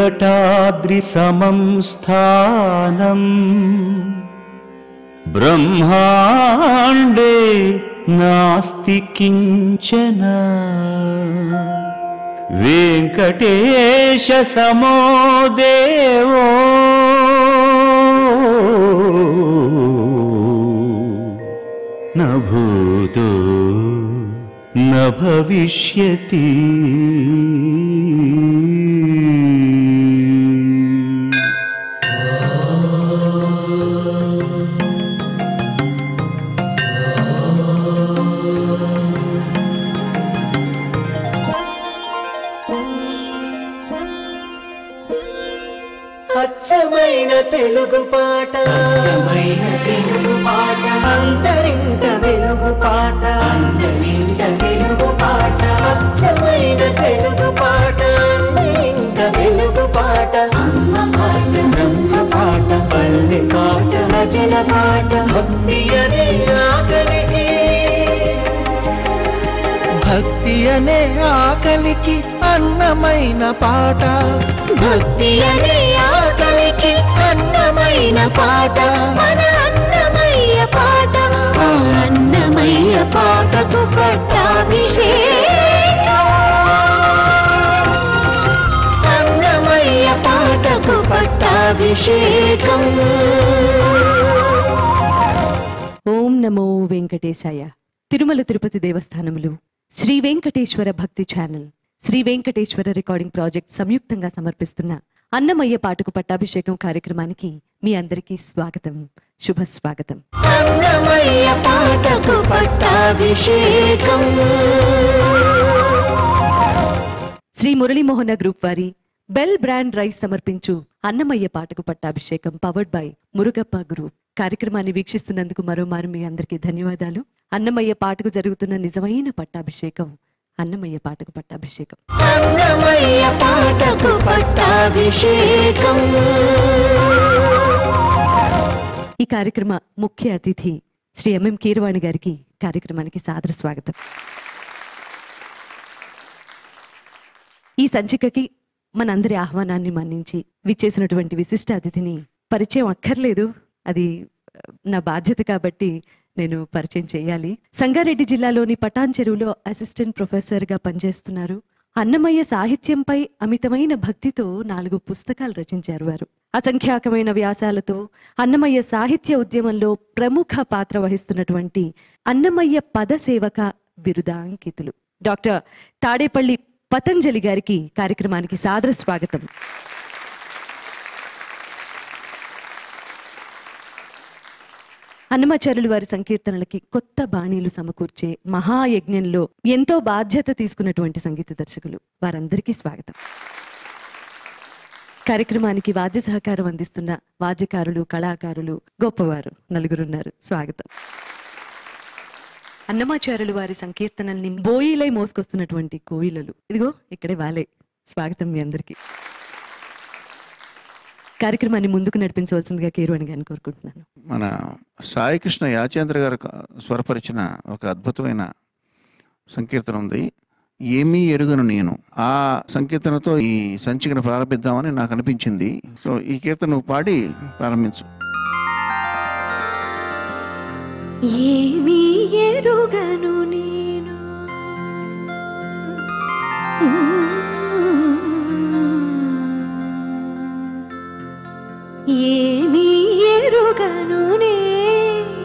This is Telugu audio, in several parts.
वेङ्कटाद्रिसमं स्थानम् ब्रह्माण्डे नास्ति किञ्चन वेङ्कटेशसमो देवो न भूतो न भविष्यति అచ్చమైన తెలుగు పాట అచ్చమైన తెలుగు పాట అంతరింట వెలుగు పాట అంతరింట వెలుగు పాట అచ్చమైన తెలుగు పాట అంతరింట వెలుగు పాట అమ్మ పాట బ్రహ్మ పాట పల్లె పాట ప్రజల పాట భక్తి అనే ఆకలికి భక్తి అనే ఆకలికి అన్నమైన పాట భక్తి అనే ఆకలికి అన్నమైన పాట మన అన్నమయ్య పాట ఆ అన్నమయ్య పాటకు పట్టాభిషేకం అన్నమయ్య పాటకు పట్టాభిషేకం ఓం నమో వెంకటేశాయ తిరుమల తిరుపతి దేవస్థానములు శ్రీ వెంకటేశ్వర భక్తి channel Shri Venkateswara recording project సంయుక్తంగా సమర్పిస్తున్న అన్నమయ్య పాటకు పట్టాభిషేకం కార్యక్రమానికి మీ అందరికీ స్వాగతం శుభ స్వాగతం అన్నమయ్య పాటకు పట్టాభిషేకం శ్రీ మురళీమోహన గ్రూప్ వారి బెల్ బ్రాండ్ రైస్ సమర్పించు అన్నమయ్య పాటకు పట్టాభిషేకం పవర్డ్ బై మురుగప్ప గ్రూప్ కార్యక్రమాన్ని వీక్షిస్తున్నందుకు మరోమారు మీ అందరికీ ధన్యవాదాలు అన్నమయ్య పాటకు జరుగుతున్న నిజమైన పట్టాభిషేకం అన్నమయ్య పాటకు పట్టాభిషేకం అన్నమయ్య పాటకు పట్టాభిషేకం ఈ కార్యక్రమ ముఖ్య అతిథి శ్రీ ఎంఎం కీరవాణి గారికి కార్యక్రమానికి సాదర స్వాగతం ఈ సంచికకి మనందరి ఆహ్వానాన్ని మన్నించి విచ్చేసినటువంటి విశిష్ట అతిథిని పరిచయం అక్కర్లేదు అది ఆ, నా బాధ్యత కాబట్టి నేను పరిచయం చేయాలి సంగారెడ్డి జిల్లాలోని పటాన్ చెరువులో అసిస్టెంట్ ప్రొఫెసర్గా పనిచేస్తున్నారు అన్నమయ్య సాహిత్యంపై అమితమైన భక్తితో నాలుగు పుస్తకాలు రచించారు వారు అసంఖ్యాకమైన వ్యాసాలతో అన్నమయ్య సాహిత్య ఉద్యమంలో ప్రముఖ పాత్ర వహిస్తున్నటువంటి అన్నమయ్య పదసేవక బిరుదాంకితులు డాక్టర్ తాడేపల్లి పతంజలి గారికి కార్యక్రమానికి సాదర స్వాగతం అన్నమాచార్యులు వారి సంకీర్తనలకి కొత్త బాణీలు సమకూర్చే మహాయజ్ఞంలో ఎంతో బాధ్యత తీసుకున్నటువంటి సంగీత దర్శకులు వారందరికీ స్వాగతం కార్యక్రమానికి వాద్య సహకారం అందిస్తున్న వాద్యకారులు కళాకారులు గొప్పవారు నలుగురున్నారు స్వాగతం అన్నమాచార్యులు వారి సంకీర్తనల్ని బోయిలై మోసుకొస్తున్నటువంటి కోయిలలు ఇదిగో ఇక్కడే వాలే స్వాగతం మీ అందరికీ కార్యక్రమాన్ని ముందుకు నడిపించవలసిందిగా కేరువాణి గారిని కోరుకుంటున్నాను మన సాయికృష్ణ యాచేంద్ర గారు క- స్వరపరిచిన ఒక అద్భుతమైన సంకీర్తన ఉంది ఏమీ ఎరుగను నేను ఆ సంకీర్తనతో ఈ సంచికను ప్రారంభిద్దామని నాకు అనిపించింది సో ఈ కీర్తన నువ్వు పాడి ప్రారంభించు ఏమీ ఎరుగను నేను ఏమీ ఎరుగను నేను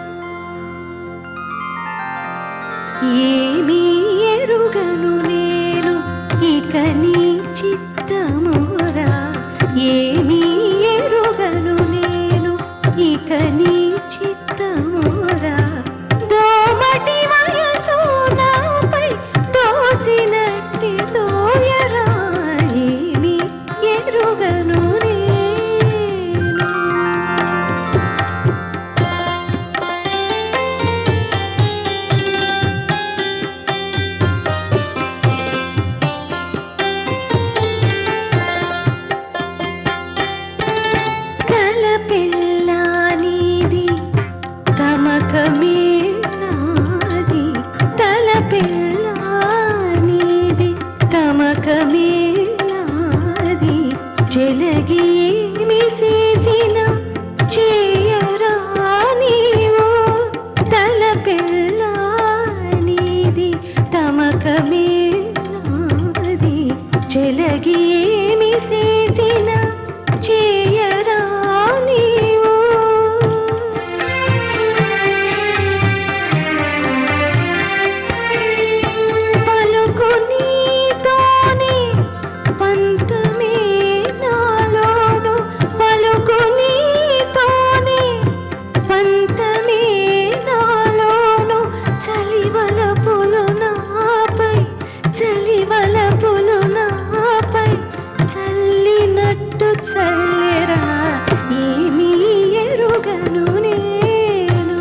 ఏమీ ఎరుగను నేను ఇక నీ చిత్తమురా ఏమీ ఎరుగను నేను ఇక నీ చిత్తమురా దోమటి వయసు నాపై దోసినట్టి దోయరా ఏమీ ఎరుగను నేను తల పిల్లానిది తమకమే నాది తల పిల్లానిది తమకమే నాది చెలగేమి చేసిన చేయరా నీవో తలపెళ్ళానిది తమకమేనాది చెలగేమి చేసిన చేయరా నీవో పలుకు నీతోనే పంతమే నాలోను పలుకు నీతోనే పంతమే నాలోను చలివల పులు నాపై చలివల పులు నాపై చల్లినట్టు చల్లెరా ఏమీ ఎరుగను నేను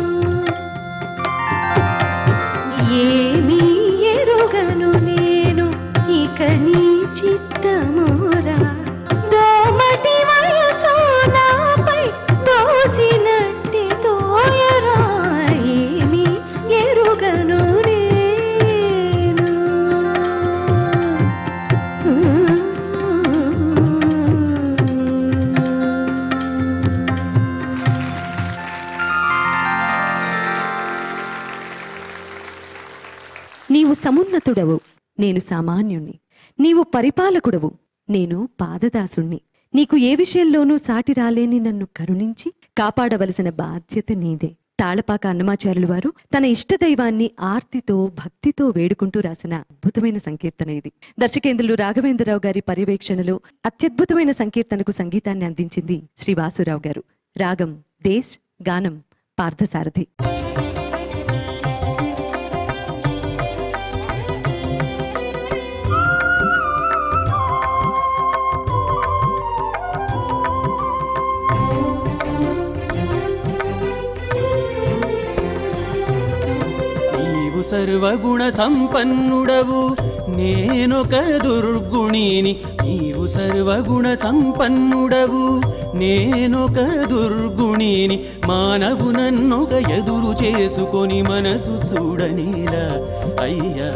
ఏమీ ఎరుగను నేను ఇక నీ చిత్తమురా దోమటి వయసు నాపై దోసినట్టి తోయరా ఏమీ ఎరుగను నేను నీవు సమున్నతుడవు నేను సామాన్యుణ్ణి నీవు పరిపాలకుడవు నేను పాదదాసుణ్ణి నీకు ఏ విషయంలోనూ సాటి రాలేని నన్ను కరుణించి కాపాడవలసిన బాధ్యత నీదే తాళపాక అన్నమాచార్యులు వారు తన ఇష్టదైవాన్ని ఆర్తితో భక్తితో వేడుకుంటూ రాసిన అద్భుతమైన సంకీర్తన ఇది దర్శకేంద్రులు రాఘవేంద్రరావు గారి పర్యవేక్షణలో అత్యద్భుతమైన సంకీర్తనకు సంగీతాన్ని అందించింది శ్రీ వాసురావు గారు రాగం దేశ్ గానం పార్థసారథి నీవు సర్వగుణ సంపన్నుడవు నేనొక దుర్గుణిని నీవు సర్వగుణ సంపన్నుడవు నేనొక దుర్గుణిని మానవు నన్నొక ఎదురు చేసుకొని మనసు చూడనేలా అయ్యా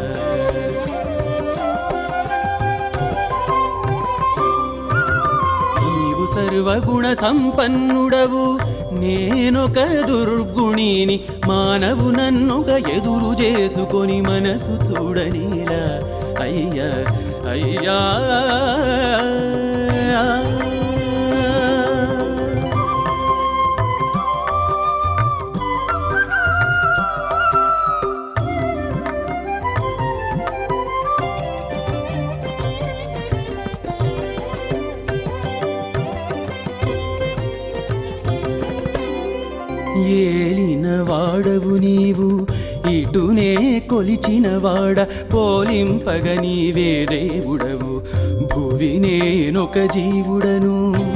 నీవు సర్వగుణ సంపన్నుడవు నేనొక దుర్గుణిని మానవు నన్నొక ఎదురు చేసుకొని మనసు చూడనీలా అయ్యా అయ్యా ఏలిన వాడవు నీవు ఇటునే కొలిచిన వాడ పోలింపగ నీవే దేవుడవు భువి నేనొక జీవుడను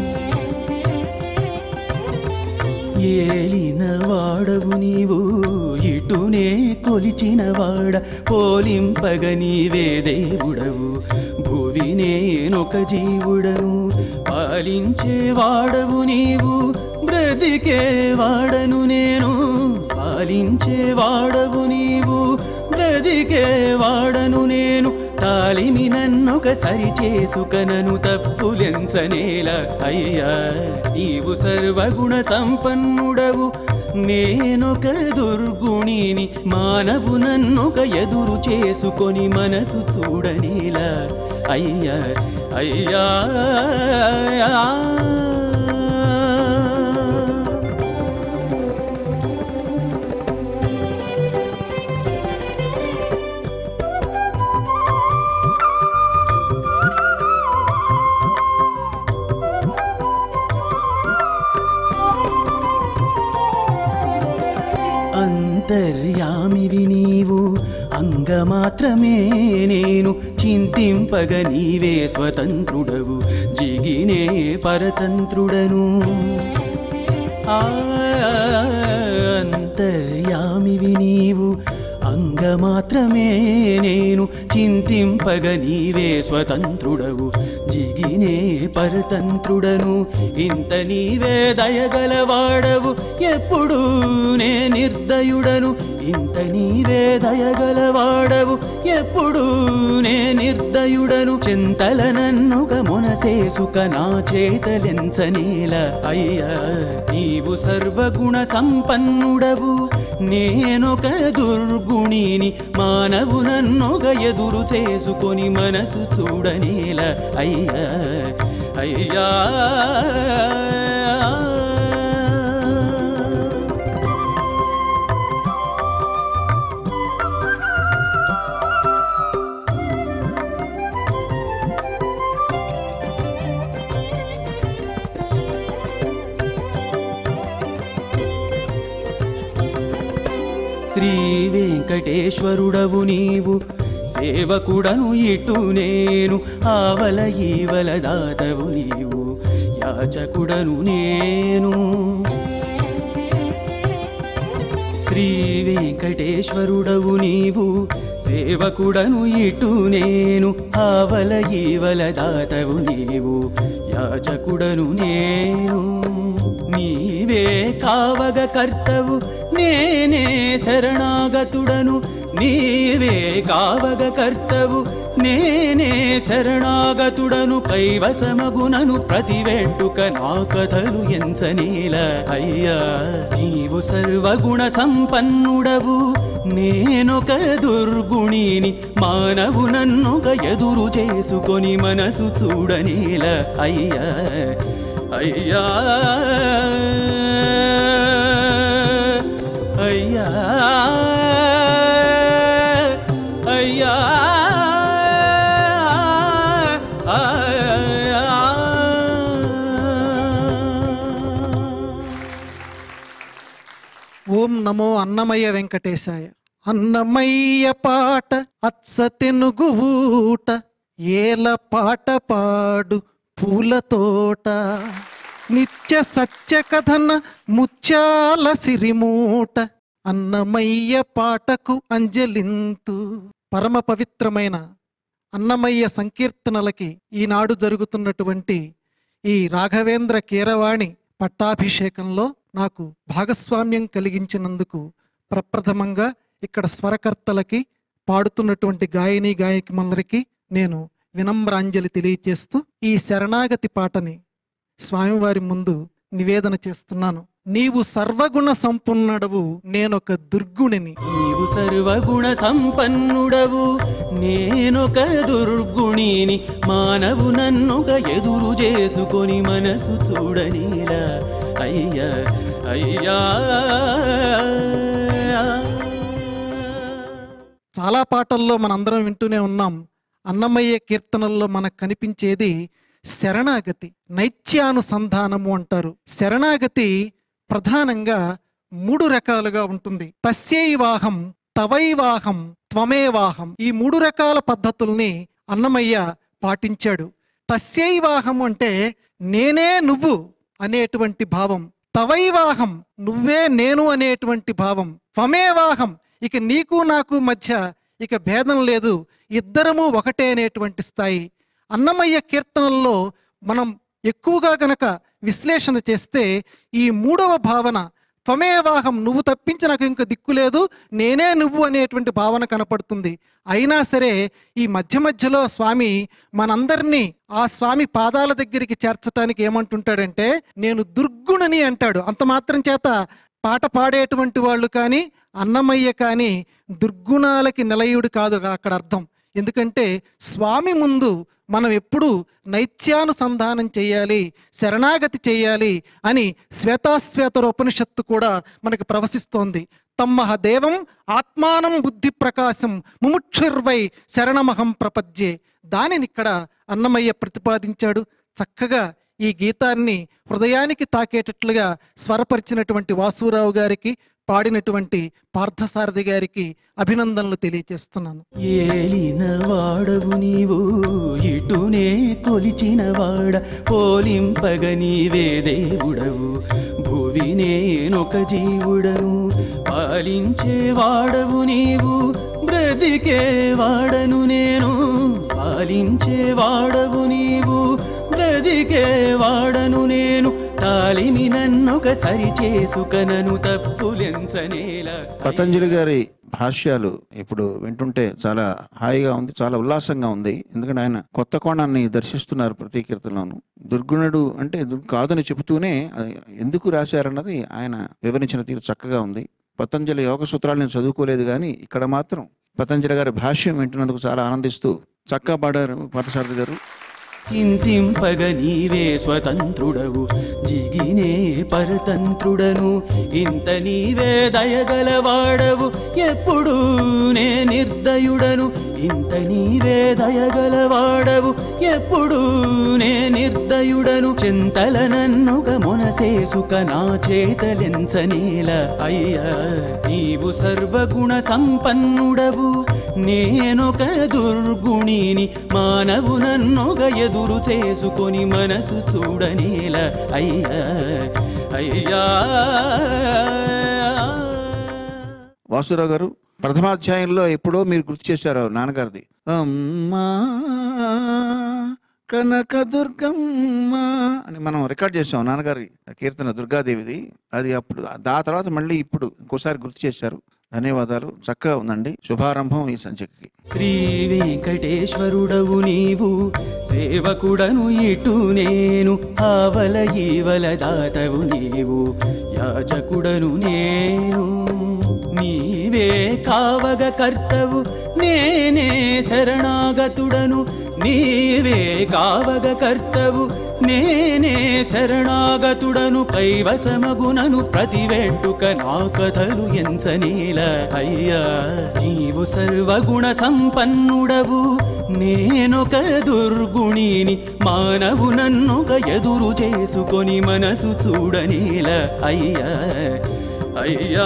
ఏలిన వాడవు నీవు ఇటునే కొలిచిన వాడ పోలింపగ నీవే దేవుడవు భువి నేనొక జీవుడను పాలించే వాడవు నీవు బ్రతికే వాడను నేను పాలించే వాడవు నీవు బ్రతికే వాడను నేను తాలిమి నన్నొక సరి చేసుకనను తప్పులెంచనేల అయ్యా నీవు సర్వగుణ సంపన్నుడవు నేనొక దుర్గుణిని మానవు నన్నొక ఎదురు చేసుకొని మనసు చూడనేలా అయ్యా అయ్యా అంతర్యామివి నీవు అంగమాత్రమే నేను చింతింపగ నీవే స్వతంత్రుడవు జిగినే పరతంత్రుడను ఆ, అంతర్యామివి నీవు అంగమాత్రమే నేను చింతింపగ నీవే స్వతంత్రుడవు జిగినే పరతంత్రుడను ఇంత నీవే దయగలవాడవు ఎప్పుడు నే నిర్దయుడను ఇంత నీవే దయగలవాడవు ఎప్పుడు నే నిర్దయుడను చింతల నన్నుగ మునసేసుక నా చేతలెంచనేల అయ్యా నీవు సర్వగుణ సంపన్నుడవు నేనొక దుర్గుణిని మానవు నన్నొక ఎదురు చేసుకొని మనసు చూడనేల అయ్యా అయ్యా శ్రీ వెంకటేశ్వరుడవు నీవు సేవకుడను ఇటు నేను ఆవల ఈవల దాతవు నీవు యాచకుడను నేను శ్రీ వెంకటేశ్వరుడవు నీవు సేవకుడను ఇటు నేను ఆవల ఈవల దాతవు నీవు యాచకుడను నేను నీవే కావగ కర్తవు నేనే శరణాగతుడను నీవే కావగ కర్తవు నేనే శరణాగతుడను కైవసమగునను ప్రతి వెంటుక నా కథలు ఎంచనేల అయ్యా నీవు సర్వగుణ సంపన్నుడవు నేనొక దుర్గుణిని మానవు నన్నొక ఎదురు చేసుకొని మనసు చూడనేల అయ్యా అయ్యా అయ్యా అయ్యా ఓం నమో అన్నమయ్య వెంకటేశాయ అన్నమయ్య పాట అచ్చ తెనుగు ఊట ఏల పాట పాడు పూల తోట నిత్య సత్య కథన ముత్యాల సిరిమూట అన్నమయ్య పాటకు అంజలింతు పరమ పవిత్రమైన అన్నమయ్య సంకీర్తనలకి ఈనాడు జరుగుతున్నటువంటి ఈ రాఘవేంద్ర కీరవాణి పట్టాభిషేకంలో నాకు భాగస్వామ్యం కలిగించినందుకు ప్రప్రథమంగా ఇక్కడ స్వరకర్తలకి పాడుతున్నటువంటి గాయని గాయకులందరికీ నేను వినమ్రాంజలి తెలియచేస్తూ ఈ శరణాగతి పాటని స్వామివారి ముందు నివేదన చేస్తున్నాను నీవు సర్వగుణ సంపన్నుడవు నేనొక దుర్గుణిని నీవు సర్వగుణ సంపన్నుడవు నేనొక దుర్గుణిని మానవు నన్నొక ఎదురు చేసుకొని మనసు చూడనీలా అయ్యా అయ్యా చాలా పాటల్లో మనందరం వింటూనే ఉన్నాం అన్నమయ్య కీర్తనల్లో మనకు కనిపించేది శరణాగతి నైత్యానుసంధానము అంటారు శరణాగతి ప్రధానంగా మూడు రకాలుగా ఉంటుంది తస్యైవాహం తవైవాహం త్వమేవాహం ఈ మూడు రకాల పద్ధతుల్ని అన్నమయ్య పాటించాడు తస్యైవాహం అంటే నేనే నువ్వు అనేటువంటి భావం తవైవాహం నువ్వే నేను అనేటువంటి భావం త్వమేవాహం ఇక నీకు నాకు మధ్య ఇక భేదం లేదు ఇద్దరము ఒకటే అనేటువంటి స్థాయి అన్నమయ్య కీర్తనల్లో మనం ఎక్కువగా గనక విశ్లేషణ చేస్తే ఈ మూడవ భావన త్వమేవాహం నువ్వు తప్పించి నాకు ఇంక దిక్కు లేదు నేనే నువ్వు అనేటువంటి భావన కనపడుతుంది అయినా సరే ఈ మధ్య మధ్యలో స్వామి మనందరినీ ఆ స్వామి పాదాల దగ్గరికి చేర్చడానికి ఏమంటుంటాడంటే నేను దుర్గుణని అంటాడు అంత మాత్రం చేత పాట పాడేటువంటి వాళ్ళు కానీ అన్నమయ్య కానీ దుర్గుణాలకి నిలయుడు కాదు అక్కడ అర్థం ఎందుకంటే స్వామి ముందు మనం ఎప్పుడు నైత్యానుసంధానం చేయాలి శరణాగతి చేయాలి అని శ్వేతాశ్వేతర ఉపనిషత్తు కూడా మనకు ప్రవశిస్తోంది తమ్మహ దేవం ఆత్మానం బుద్ధి ప్రకాశం ముముక్షుర్వై శరణమహం ప్రపద్యే దానిని ఇక్కడ అన్నమయ్య ప్రతిపాదించాడు చక్కగా ఈ గీతాన్ని హృదయానికి తాకేటట్లుగా స్వరపరిచినటువంటి వాసురావు గారికి పాడినటువంటి పార్థసారథి గారికి అభినందనలు తెలియజేస్తున్నాను ఏలిన వాడవు నీవు ఇటునే కొలిచిన వాడ పోలింపగ నీవే దేవుడవు భువి నేనొక జీవుడను పాలించే వాడవు నీవు బ్రతికే వాడను నేను పాలించే వాడవు నీవు పలికే వాడను నేను తాలిమి నన్నొక సరి చేసుకనను తప్పులెంచనేలా పతంజలి గారి భాష్యాలు ఇప్పుడు వింటుంటే చాలా హాయిగా ఉంది చాలా ఉల్లాసంగా ఉంది ఎందుకంటే ఆయన కొత్త కోణాన్ని దర్శిస్తున్నారు ప్రతి కీర్తనలోను దుర్గుణుడు అంటే దుర్- కాదని చెబుతూనే అది ఎందుకు రాశారన్నది ఆయన వివరించిన తీరు చక్కగా ఉంది పతంజలి యోగ సూత్రాలు నేను చదువుకోలేదు కానీ ఇక్కడ మాత్రం పతంజలి గారి భాష్యం వింటున్నందుకు చాలా ఆనందిస్తూ చక్కగా పాడారు పాఠశారథి గారు చింతింపగ నీవే స్వతంత్రుడవు జిగినే పరతంత్రుడను ఇంత నీవే దయగలవాడవు ఎప్పుడు నే నిర్దయుడను ఇంత నీవే దయగలవాడవు ఎప్పుడు నే నిర్దయుడను చింతల నన్నుగ మొనసేసుక నా చేతలెంచనేల అయ్యా నీవు సర్వగుణ సంపన్నుడవు నేనొక దుర్గుణిని మానవు నన్నొక ఎదురు చేసుకొని మనసు చూడనేల అయ్యా అయ్యా వాసురావు గారు ప్రథమాధ్యాయంలో ఎప్పుడో మీరు గుర్తు చేశారు నాన్నగారిది అమ్మా కనక దుర్గమ్మ అని మనం రికార్డ్ చేసాం నాన్నగారి కీర్తన దుర్గాదేవిది అది అప్పుడు ఆ తర్వాత మళ్ళీ ఇప్పుడు ఇంకోసారి గుర్తు చేశారు ధన్యవాదాలు చక్కగా ఉందండి శుభారంభం ఈ సంచికకి శ్రీ వెంకటేశ్వరుడవు నీవు సేవకుడను ఇటు నేను ఆవల ఈవల దాతవు నీవు యాచకుడను నేను నీవే కావగ కర్తవు నేనే శరణాగతుడను నీవే కావగ కర్తవు నేనే శరణాగతుడను కైవసమగునను ప్రతి వెంటుక నా కథలు ఎంచనేల అయ్యా నీవు సర్వగుణ సంపన్నుడవు నేనొక దుర్గుణిని మానవు నన్నొక ఎదురు చేసుకొని మనసు చూడనేల అయ్యా అయ్యా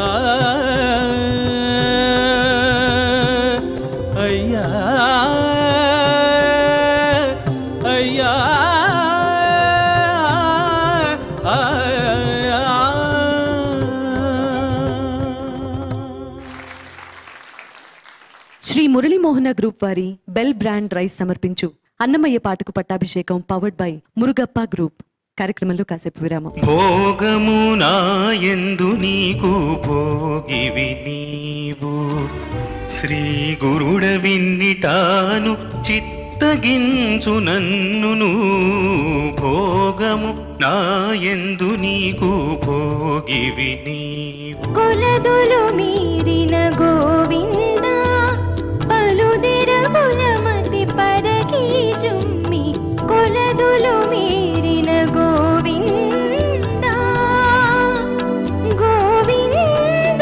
అయ్యా అయ్యా శ్రీ మురళీమోహన గ్రూప్ వారి బెల్ బ్రాండ్ రైస్ సమర్పించు అన్నమయ్య పాటకు పట్టాభిషేకం పవర్డ్ బై మురుగప్ప గ్రూప్ కార్యక్రమంలో కాసేపు విరామం భోగము నాయందు నీకు భోగివి నీవు శ్రీ గురుడ విన్నిటాను చిత్తగించు నన్నును భోగము నాయందు నీకు భోగివి నీవు కొలదులు మీరిన గోవింద పలుదిర కులమతి పరకి జుమ్మి కొలదులు మీరిన గోవింద గోవింద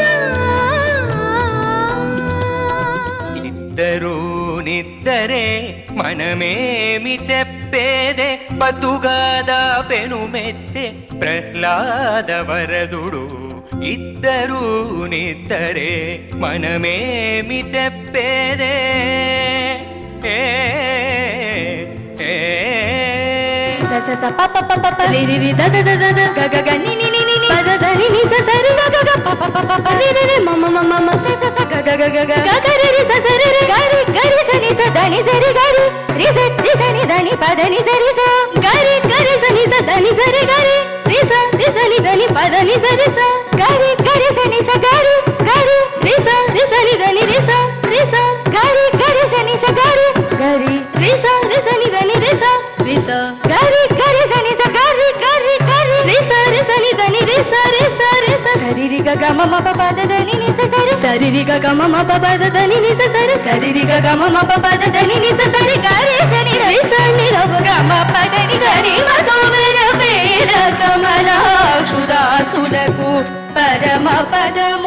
ఇద్దరు నిద్దరే మనమేమి చెప్పేదే బతుగాదా పెను మెచ్చే ప్రహ్లాద వరదుడు ఇద్దరు నిద్దరే మనమేమి చెప్పేదే ఏ, ఏ, స స స ప ప ప ప ప రి రి రి ద ద ద ద ద గ గ గ ని ని ని ని ని ప ద ద ని ని స స రి గ గ గ ప ప ప ప ప రి రి రి మ మ మ మ మ స స స గ గ గ గ గ గ గ రి రి స స రి రి గ రి గ రి స ని స ద ని స రి గ రి రి స రి స ని ద ని ప ద ని స రి స గ రి గ రి స ని స ద ని స రి గ రి రి స రి స ని ద ని ప ద ని స రి స గ రి గ రి స ని స గ రి గ రి రి స రి స ని ద ని రి స రి స గ రి గ రి స ని స గ రి గ రి రి స రి స ని ద ని రి స రి స గ రి గ రి స ని స గ రి గ రి గ రి రి స రి స ని ద ని రి స రి స రి స స రి రి గ గ మ మ ప ప ద ద ని ని స స రి స రి రి గ గ మ మ ప ప ద ద ని ని స స రి స రి రి గ గ మ మ ప ప ద ద ని ని స స రి గ రి స ని రి స ని ర గ మ ప ద ని గ రి మ తో వెర పేర కమలాక్షుదాసులకు పరమ పదము